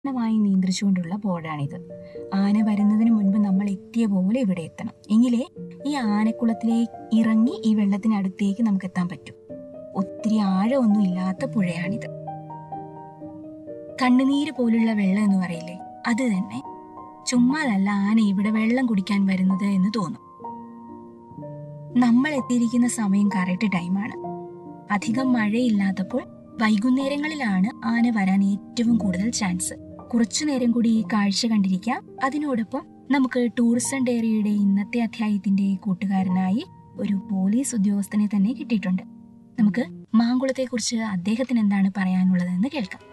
പൂർണ്ണമായി നിയന്ത്രിച്ചുകൊണ്ടുള്ള ബോർഡാണിത് ആന വരുന്നതിന് മുൻപ് നമ്മൾ എത്തിയ പോലെ ഇവിടെ എത്തണം എങ്കിലേ ഈ ആനക്കുളത്തിലേക്ക് ഇറങ്ങി ഈ വെള്ളത്തിനടുത്തേക്ക് നമുക്ക് എത്താൻ പറ്റും ഒത്തിരി ആഴമൊന്നും ഇല്ലാത്ത പുഴയാണിത് കണ്ണുനീര് പോലുള്ള വെള്ളം എന്ന് പറയില്ലേ അത് തന്നെ ചുമ്മാതല്ല ആന ഇവിടെ വെള്ളം കുടിക്കാൻ വരുന്നത് എന്ന് തോന്നും നമ്മൾ എത്തിയിരിക്കുന്ന സമയം കറക്റ്റ് ടൈമാണ് അധികം മഴയില്ലാത്തപ്പോൾ വൈകുന്നേരങ്ങളിലാണ് ആന വരാൻ ഏറ്റവും കൂടുതൽ ചാൻസ് കുറച്ചു നേരം കൂടി ഈ കാഴ്ച കണ്ടിരിക്കാം അതിനോടൊപ്പം നമുക്ക് ടൂറിസം ഡയറിയുടെ ഇന്നത്തെ അധ്യായത്തിന്റെ കൂട്ടുകാരനായി ഒരു പോലീസ് ഉദ്യോഗസ്ഥനെ തന്നെ കിട്ടിയിട്ടുണ്ട് നമുക്ക് മാങ്കുളത്തെ കുറിച്ച് അദ്ദേഹത്തിന് എന്താണ് പറയാനുള്ളതെന്ന് കേൾക്കാം